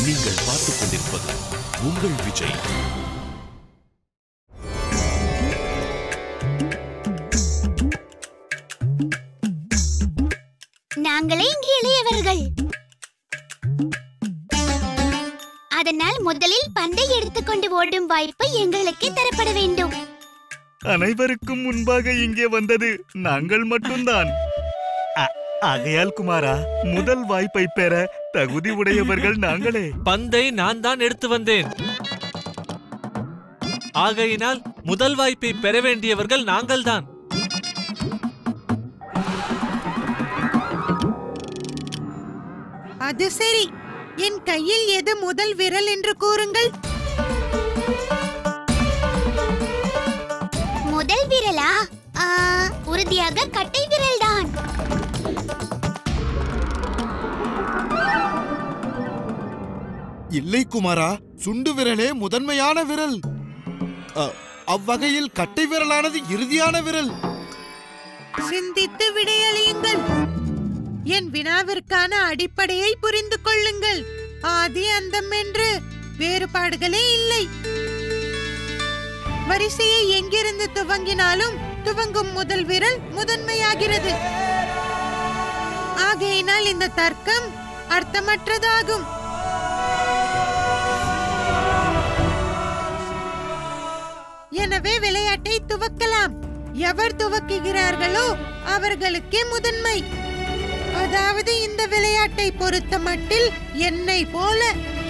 நீங்கள் பார்த்துக் கொண்டிருப்பது உங்கள் விஜய் நாங்களே இங்கு இளையவர்கள் அதனால் முதலில் பந்தை எடுத்துக்கொண்டு ஓடும் வாய்ப்பு எங்களுக்கே தரப்பட வேண்டும் அனைவருக்கும் முன்பாக இங்கே வந்தது நாங்கள் மட்டும்தான் ஆ- ஆகையால் குமாரா முதல் வாய்ப்பை பெற தகுதி உடையவர்கள் நாங்களே பந்தை நான் தான் எடுத்து வந்தேன் ஆகையினால் முதல் வாய்ப்பை பெற வேண்டியவர்கள் நாங்கள்தான் அது சரி என் கையில் எது முதல் விரல் என்று கூறுங்கள் முதல் விரலா ஆ, உறுதியாக கட்டை விரல்தான் இல்லை குமாரா சுண்டு விரலே முதன்மையான விரல் அ, அவ்வகையில் கட்டை விரலானது இறுதியான விரல் சிந்தித்து விடையளியுங்கள் என் வினாவிற்கான அடிப்படையை புரிந்து கொள்ளுங்கள் ஆதி அந்தம் என்று வேறுபாடுகளே இல்லை வரிசையை எங்கிருந்து துவங்கினாலும் துவங்கும் முதல் விரல் முதன்மையாகிறது ஆகையினால் இந்த தர்க்கம் அர்த்தமற்றதாகும் எனவே விளையாட்டை துவக்கலாம் எவர் துவக்குகிறார்களோ அவர்களுக்கே முதன்மை அதாவது இந்த விளையாட்டை பொறுத்த மட்டில் என்னை போல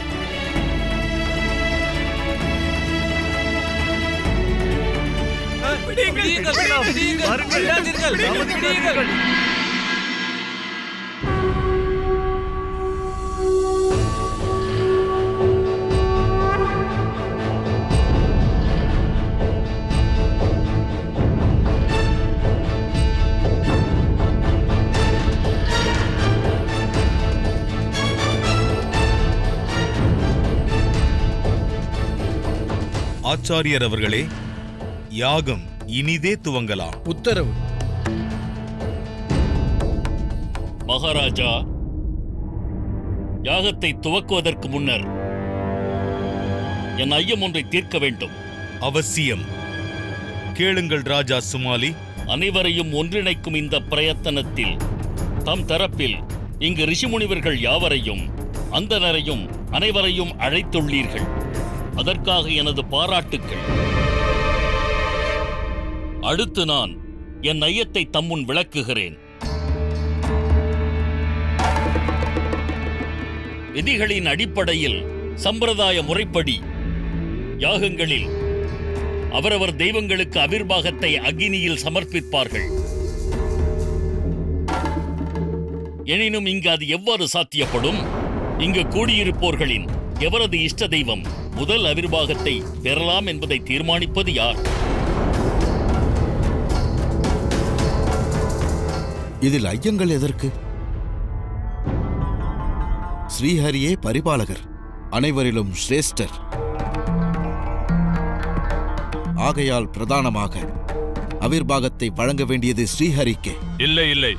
விடியுங்கள், விடியுங்கள், வாருங்கள். விடாதீர்கள், விடியுங்கள். ஆச்சாரியர் அவர்களே யாகம் இனிதே துவங்கலாம் உத்தரவு மகாராஜா யாகத்தை துவக்குவதற்கு முன்னர் என் ஐயம் ஒன்றை தீர்க்க வேண்டும் அவசியம் கேளுங்கள் ராஜா சுமாலி அனைவரையும் ஒன்றிணைக்கும் இந்த பிரயத்தனத்தில் தம் தரப்பில் இங்கு ரிஷிமுனிவர்கள் யாவரையும் அந்தனரையும் அனைவரையும் அழைத்துள்ளீர்கள் அதற்காக எனது பாராட்டுக்கள் அடுத்து நான் என் ஐயத்தை தம்முன் விளக்குகிறேன் விதிகளின் அடிப்படையில் சம்பிரதாய முறைப்படி யாகங்களில் அவரவர் தெய்வங்களுக்கு அவிர்வாகத்தை அக்னியில் சமர்ப்பிப்பார்கள் எனினும் இங்கு அது எவ்வாறு சாத்தியப்படும் இங்கு கூடியிருப்போர்களின் எவரது இஷ்ட தெய்வம் முதல் அவிர்வாகத்தை பெறலாம் என்பதை தீர்மானிப்பது யார் இதில் ஐயங்கள் எதற்கு ஸ்ரீஹரியே பரிபாலகர் அனைவரிலும் சிரேஷ்டர் ஆகையால் பிரதானமாக அவிர்வாகத்தை வழங்க வேண்டியது ஸ்ரீஹரிக்கே இல்லை இல்லை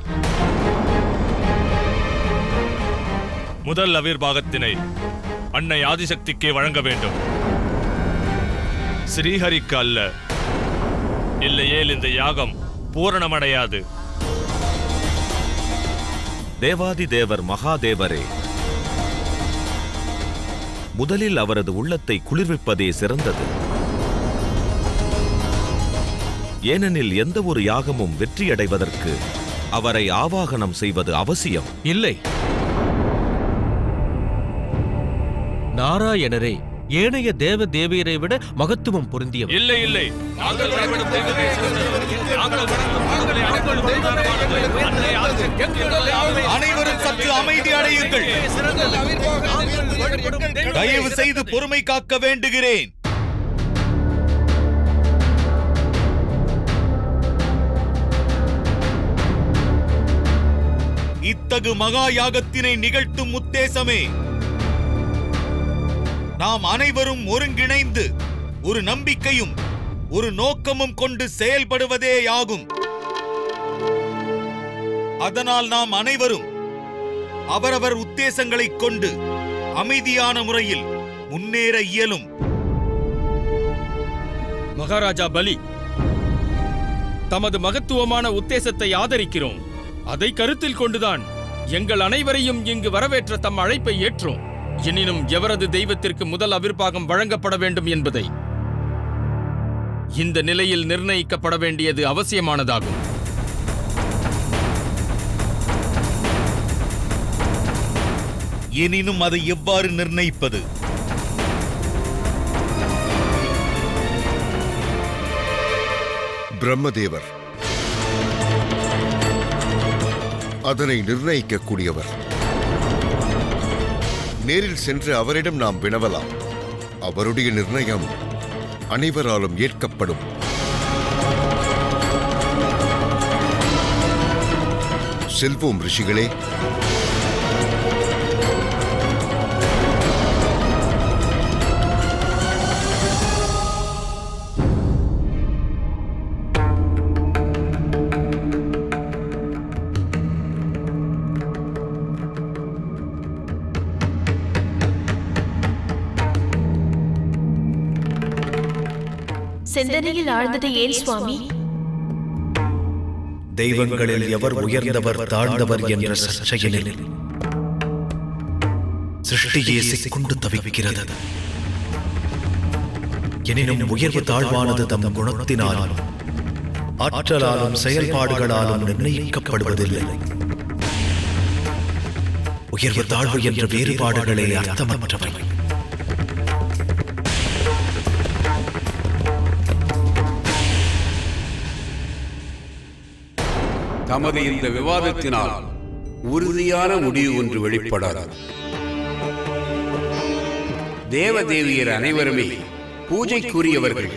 முதல் அவிர்வாகத்தினை அன்னை ஆதிசக்திக்கே வழங்க வேண்டும் ஸ்ரீஹரிக்கு அல்ல இல்லையேல் இந்த யாகம் பூரணமடையாது தேவாதி தேவர் மகாதேவரே முதலில் அவரது உள்ளத்தை குளிர்விப்பதே சிறந்தது ஏனெனில் எந்த ஒரு யாகமும் வெற்றியடைவதற்கு அவரை ஆவாகனம் செய்வது அவசியம் இல்லை நாராயணரே ஏனைய தேவ தேவியரை விட மகத்துவம் பொருந்தியவர் இல்லை இல்லை நாங்கள் வழிபடும் தெய்வமே சிறந்தது. நாங்கள் வணங்கும் கடவுளை அனைவரும் பரிமாறமானது. அன்னை ஆதிசக்தி எங்களுடைய ஆளுமை. அனைவரும் சற்று அமைதி அடையுங்கள் தயவு செய்து பொறுமை காக்க வேண்டுகிறேன் இத்தகு மகா யாகத்தினை நிகழ்த்தும் உத்தேசமே நாம் அனைவரும் ஒருங்கிணைந்து ஒரு நம்பிக்கையும் ஒரு நோக்கமும் கொண்டு செயல்படுவதேயாகும் அதனால் நாம் அனைவரும் அவரவர் உத்தேசங்களைக் கொண்டு அமைதியான முறையில் முன்னேற இயலும் மகாராஜா பலி தமது மகத்துவமான உத்தேசத்தை ஆதரிக்கிறோம் அதை கருத்தில் கொண்டுதான் எங்கள் அனைவரையும் இங்கு வரவேற்ற தம் அழைப்பை ஏற்றோம் எனினும் எவரது தெய்வத்திற்கு முதல் அவிர்வாகம் வழங்கப்பட வேண்டும் என்பதை இந்த நிலையில் நிர்ணயிக்கப்பட வேண்டியது அவசியமானதாகும் எனினும் அதை எவ்வாறு நிர்ணயிப்பது பிரம்மதேவர் அதனை நிர்ணயிக்கக்கூடியவர் நேரில் சென்று அவரிடம் நாம் வினவலாம் அவருடைய நிர்ணயம் அனைவராலும் ஏற்கப்படும் செல்வோம் ரிஷிகளே சிந்தனையில் ஆழ்ந்தது ஏன் சுவாமி தெய்வங்களில் எவர் உயர்ந்தவர் தாழ்ந்தவர் என்ற சர்ச்சையினில் சிருஷ்டியே சிக்குண்டு தவிக்கிறது எனினும் உயர்வு தாழ்வானது தம் குணத்தினாலும் ஆற்றலாலும் செயல்பாடுகளாலும் நிர்ணயிக்கப்படுவதில்லை உயர்வு தாழ்வு என்ற வேறுபாடுகளே அர்த்தமற்றவை தமது இந்த விவாதத்தினால் உறுதியான முடிவு ஒன்று வெளிப்படாது தேவதேவியர் அனைவருமே பூஜைக்குரியவர்கள்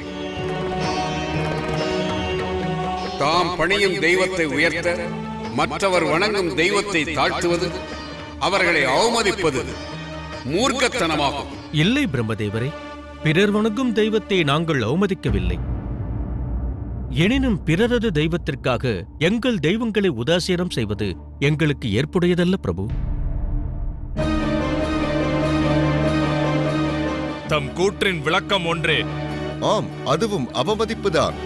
தாம் பணியும் தெய்வத்தை உயர்த்த மற்றவர் வணங்கும் தெய்வத்தை தாழ்த்துவது அவர்களை அவமதிப்பது மூர்க்கத்தனமாகும் இல்லை பிரம்மதேவரே பிறர் வணங்கும் தெய்வத்தை நாங்கள் அவமதிக்கவில்லை எனினும் பிறரது தெய்வத்திற்காக எங்கள் தெய்வங்களை உதாசீனம் செய்வது எங்களுக்கு ஏற்புடையதல்ல பிரபு தம் கூற்றின் விளக்கம் ஒன்றே ஆம் அதுவும் அவமதிப்புதான்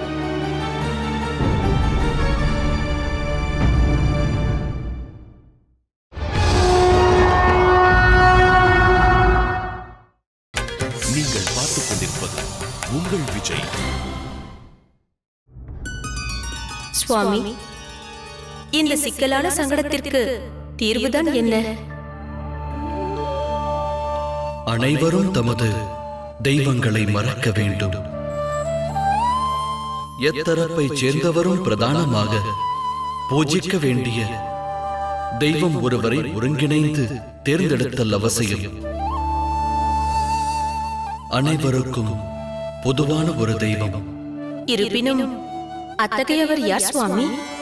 நீங்கள் பார்த்துக் கொண்டிருப்பது உங்கள் விஜய் சுவாமி இந்த சிக்கலான சங்கடத்திற்கு தீர்வுதான் என்ன அனைவரும் தமது தெய்வங்களை மறக்க வேண்டும் எத்தரப்பைச் சேர்ந்தவரும் பிரதானமாக பூஜிக்க வேண்டிய தெய்வம் ஒருவரை ஒருங்கிணைந்து தேர்ந்தெடுத்தல் அவசியம் அனைவருக்கும் பொதுவான ஒரு தெய்வம் இருப்பினும் அத்தகையவர் யார் சுவாமி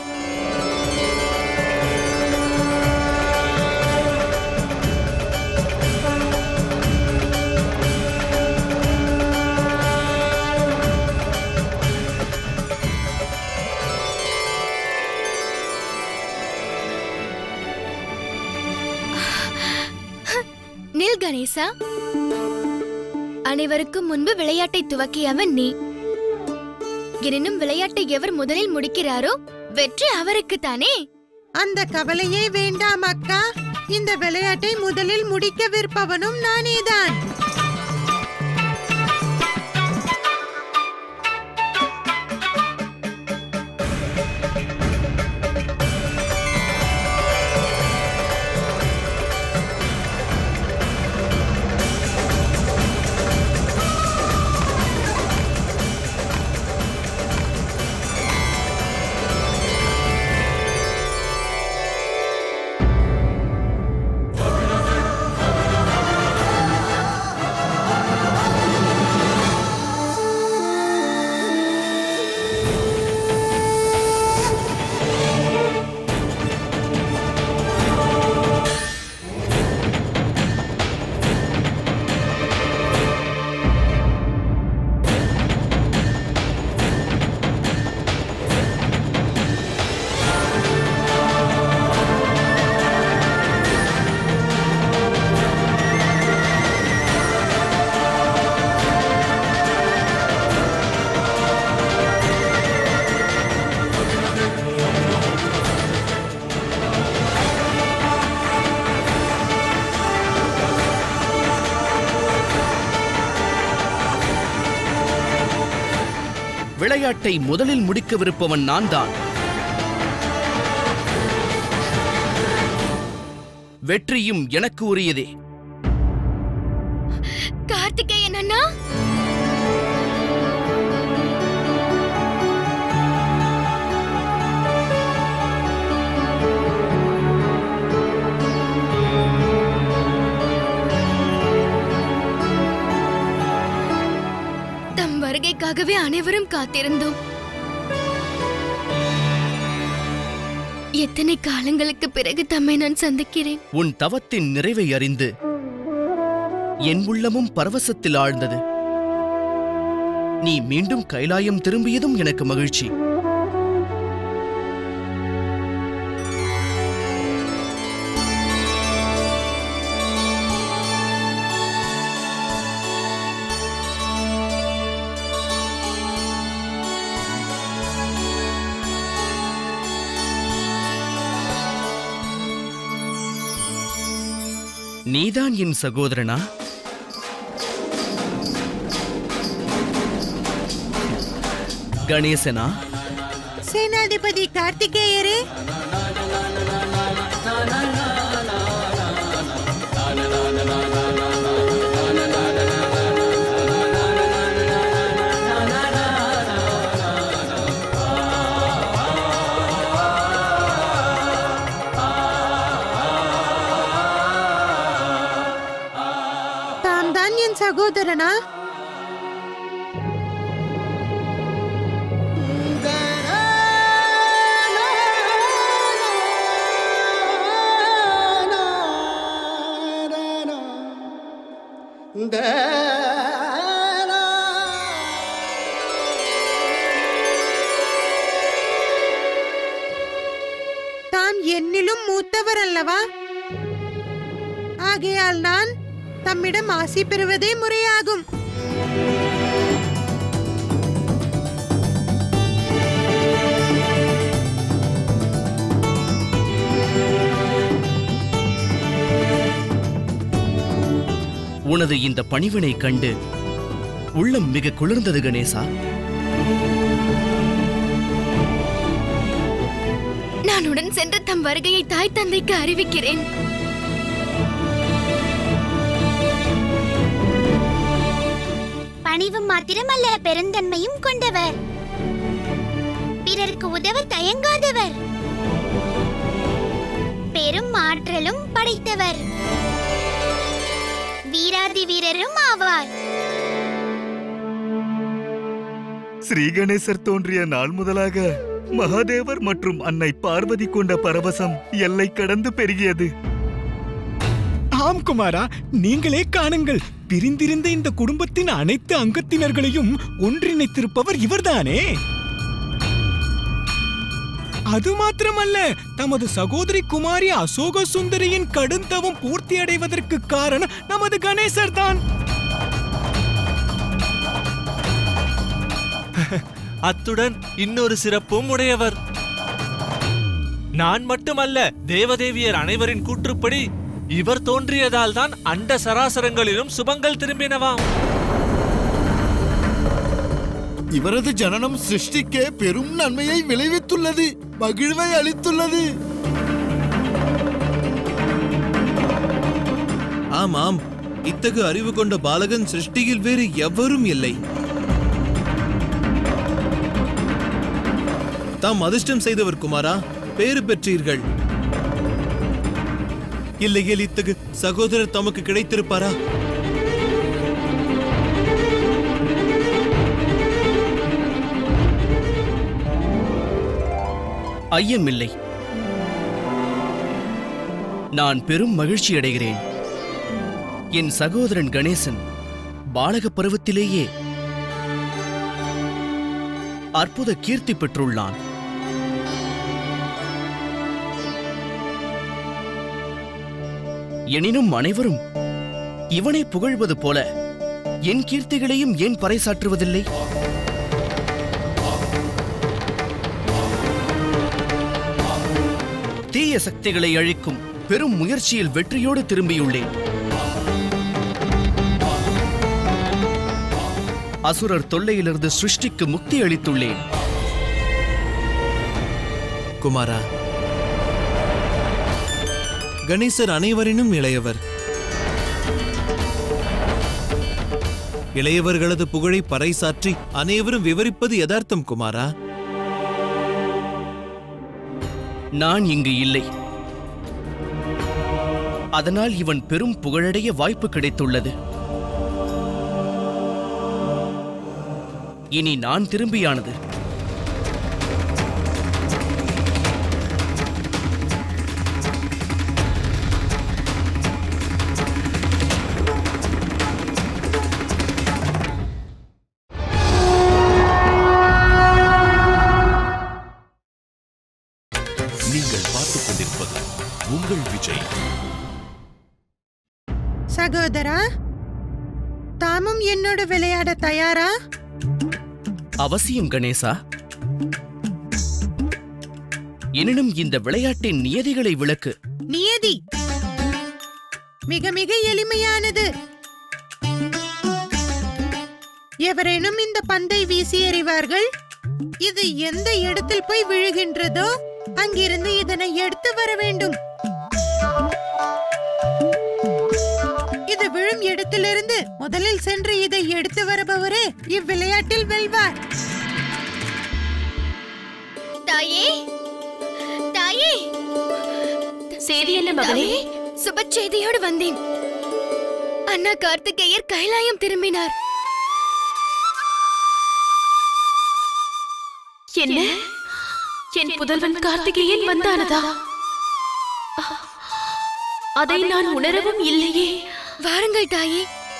நில் கணேசா அனைவருக்கும் முன்பு விளையாட்டை துவக்கியவன் நீ எனினும் விளையாட்டை எவர் முதலில் முடிக்கிறாரோ வெற்றி அவருக்கு தானே அந்த கவலையே வேண்டாம் அக்கா இந்த விளையாட்டை முதலில் முடிக்கவிருப்பவனும் நானேதான் விளையாட்டை முதலில் முடிக்கவிருப்பவன் நான் தான் வெற்றியும் எனக்கு உரியதே கார்த்திகேயன் அண்ணா தம் வருகைக்காகவே அனைவரும் காத்திருந்தோம் எத்தனை காலங்களுக்கு பிறகு தம்மை நான் சந்திக்கிறேன் உன் தவத்தின் நிறைவை அறிந்து என் உள்ளமும் பரவசத்தில் ஆழ்ந்தது நீ மீண்டும் கைலாயம் திரும்பியதும் எனக்கு மகிழ்ச்சி நீதான் என் சகோதரனா கணேசனா சேனாதிபதி கார்த்திகேயரே தாம் தான் என் சகோதரனா தாம் என்னிலும் மூத்தவர் அல்லவா ஆகையால் நான் தம்மிடம் ஆசி பெறுவதே முறையாகும் உனது இந்த பணிவினை கண்டு உள்ளம் மிக குளிர்ந்தது கணேசா நான் உடன் சென்று தம் வருகையை தாய் தந்தைக்கு அறிவிக்கிறேன் பணிவு மாத்திரமல்ல பெருந்தன்மையும் கொண்டவர் பிறருக்கு உதவ தயங்காதவர் பெரும் ஆற்றலும் படைத்தவர் வீராதி வீரரும் ஆவார் ஸ்ரீகணேசர் தோன்றிய நாள் முதலாக மகாதேவர் மற்றும் அன்னை பார்வதி கொண்ட பரவசம் எல்லை கடந்து பெருகியது ஆம் குமாரா நீங்களே காணுங்கள் பிரிந்திருந்த இந்த குடும்பத்தின் அனைத்து அங்கத்தினர்களையும் ஒன்றிணைத்திருப்பவர் இவர்தானே அது மாத்திரமல்ல தமது சகோதரி குமாரி அசோக சுந்தரியின் கடுந்தவம் பூர்த்தி அடைவதற்கு காரணம் நமது கணேசர் தான் அத்துடன் இன்னொரு சிறப்பும் உடையவர் நான் மட்டுமல்ல தேவதேவியர் அனைவரின் கூற்றுப்படி இவர் தோன்றியதால் தான் அண்ட சராசரங்களிலும் சுபங்கள் திரும்பினவாம் இவரது ஜனனம் சிருஷ்டிக்கே பெரும் நன்மையை விளைவித்துள்ளது மகிழ்வை அளித்துள்ளது ஆமாம் இத்தகு அறிவு கொண்ட பாலகன் சிருஷ்டியில் வேறு எவரும் இல்லை தாம் அதிர்ஷ்டம் செய்தவர் குமாரா பேறு பெற்றீர்கள் இல்லையேல் இத்தகு சகோதரர் தமக்கு கிடைத்திருப்பாரா ஐயமில்லை நான் பெரும் மகிழ்ச்சி அடைகிறேன் என் சகோதரன் கணேசன் பாலக பருவத்திலேயே அற்புத கீர்த்தி பெற்றுள்ளான் எனினும் அனைவரும் இவனை புகழ்வது போல என் கீர்த்திகளையும் ஏன் பறைசாற்றுவதில்லை தீய சக்திகளை அழிக்கும் பெரும் முயற்சியில் வெற்றியோடு திரும்பியுள்ளேன் அசுரர் தொல்லையிலிருந்து சிருஷ்டிக்கு முக்தி அளித்துள்ளேன் குமாரா கணேசர் அனைவரினும் இளையவர் இளையவர்களது புகழை பறைசாற்றி அனைவரும் விவரிப்பது யதார்த்தம் குமாரா நான் இங்கு இல்லை அதனால் இவன் பெரும் புகழடைய வாய்ப்பு கிடைத்துள்ளது இனி நான் திரும்பியானது நீங்கள் பார்த்துக் கொண்டிருப்பது உங்கள் விஜய் சகோதரா தாமும் என்னோட விளையாட தயாரா அவசியம் கணேசா எனினும் இந்த விளையாட்டின் நியதிகளை விளக்கு நியதி மிக மிக எளிமையானது எவரேனும் இந்த பந்தை வீசி எறிவார்கள் இது எந்த இடத்தில் போய் விழுகின்றதோ அங்கிருந்து இதனை எடுத்து வர வேண்டும் இது விழும் இடத்திலிருந்து முதலில் சென்று இதை எடுத்து வருபவரே இவ்விளையாட்டில் வெல்வார் தாயே தாயே செய்தி என்ன மகளே சுப செய்தியோடு வந்தேன் அண்ணா கார்த்திகேயர் கைலாயம் திரும்பினார் என்ன என் புதல்வன் கார்த்திகேயன் வந்தானதா அதை நான் உணரவும் இல்லையே வாருங்கள் தாயே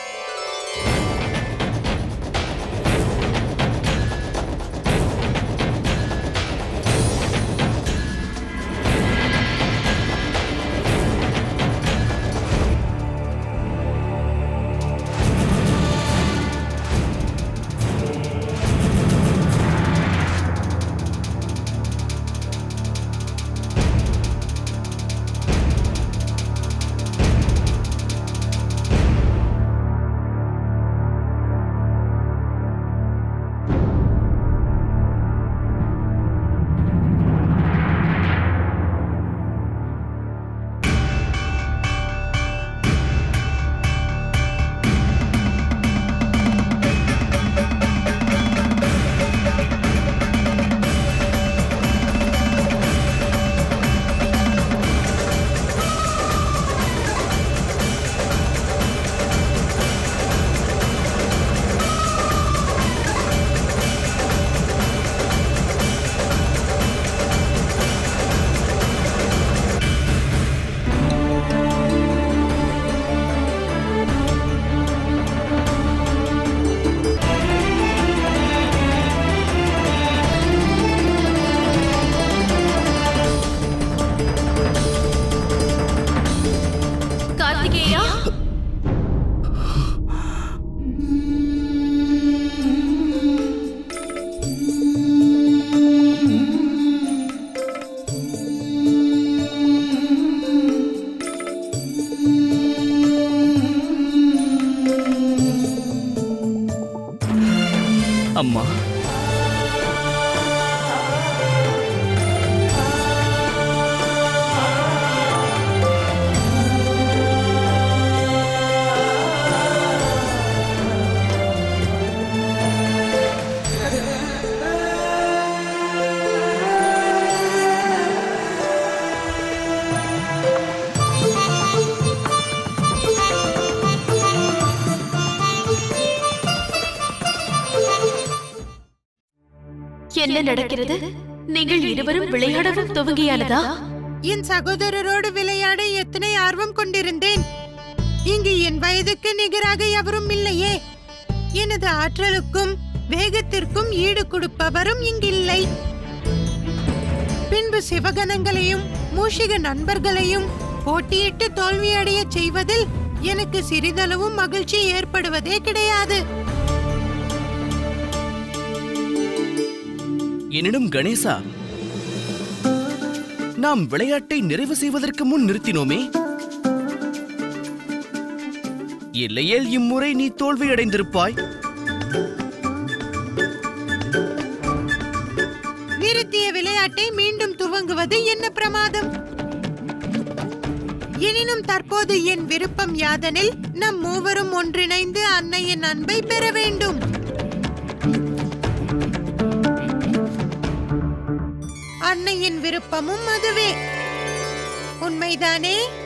கார்த்திகேயா அம்மா என்ன நடக்கிறது நீங்கள் இருவரும் விளையாடவும் துவங்கியானதா என் சகோதரரோடு விளையாட எத்தனை ஆர்வம் கொண்டிருந்தேன் இங்கு என் வயதுக்கு நிகராக எவரும் இல்லையே எனது ஆற்றலுக்கும் வேகத்திற்கும் ஈடு கொடுப்பவரும் இங்கில்லை பின்பு சிவகணங்களையும் மூஷிக நண்பர்களையும் போட்டியிட்டு தோல்வியடைய செய்வதில் எனக்கு சிறிதளவும் மகிழ்ச்சி ஏற்படுவதே கிடையாது எனினும் கணேசா நாம் விளையாட்டை நிறைவு செய்வதற்கு முன் நிறுத்தினோமே இல்லையேல் இம்முறை நீ தோல்வியடைந்திருப்பாய் துவங்குவது என்ன பிரமாதம் எனினும் தற்போது என் விருப்பம் யாதெனில் நம் மூவரும் ஒன்றிணைந்து அன்னையின் அன்பை பெற வேண்டும் அன்னையின் விருப்பமும் அதுவே உண்மைதானே